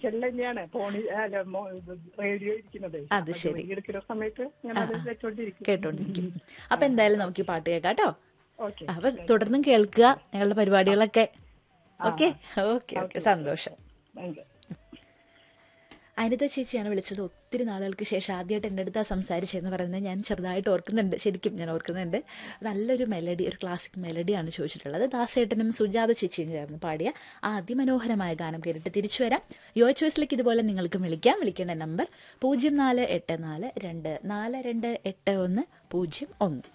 കിച്ചണിൽ തന്നെയാണ് ഫോണിൽ അല്ല മോ- റേഡിയോ ഇരിക്കുന്നത് അത് അപ്പൊ ശരി. ജോലി എടുക്കുന്ന സമയത്ത് ഞാൻ അത് വെച്ചോണ്ടിരിക്കും കേട്ടോണ്ടിരിക്കും അപ്പൊ എന്തായാലും നമുക്ക് ഈ പാട്ട് കേൾക്കാം കേട്ടോ ഓക്കെ അപ്പൊ തുടർന്നും കേൾക്കുക ഞങ്ങളുടെ പരിപാടികളൊക്കെ ഓക്കെ ഓക്കെ ഓക്കെ സന്തോഷം താങ്ക് യു അനിത ചേച്ചിയാണ് വിളിച്ചത് ഒത്തിരി നാളുകൾക്ക് ശേഷം ആദ്യമായിട്ട് എൻ്റെ അടുത്ത് സംസാരിച്ചതെന്ന് പറയുന്നത് ഞാൻ ചെറുതായിട്ട് ഓർക്കുന്നുണ്ട് ശരിക്കും ഞാൻ ഓർക്കുന്നുണ്ട് നല്ലൊരു മെലഡി ഒരു ക്ലാസിക് മെലഡിയാണ് ചോദിച്ചിട്ടുള്ളത് ദാസേട്ടനും സുജാത ചേച്ചിയും ചേർന്ന് പാടിയ ആ അതിമനോഹരമായ ഗാനം കേട്ടിട്ട് തിരിച്ചു വരാം യോ ചോയ്സിലേക്ക് ഇതുപോലെ നിങ്ങൾക്ക് വിളിക്കാം വിളിക്കേണ്ട നമ്പർ പൂജ്യം നാല് എട്ട് നാല് രണ്ട് നാല് രണ്ട് എട്ട് ഒന്ന് പൂജ്യം ഒന്ന്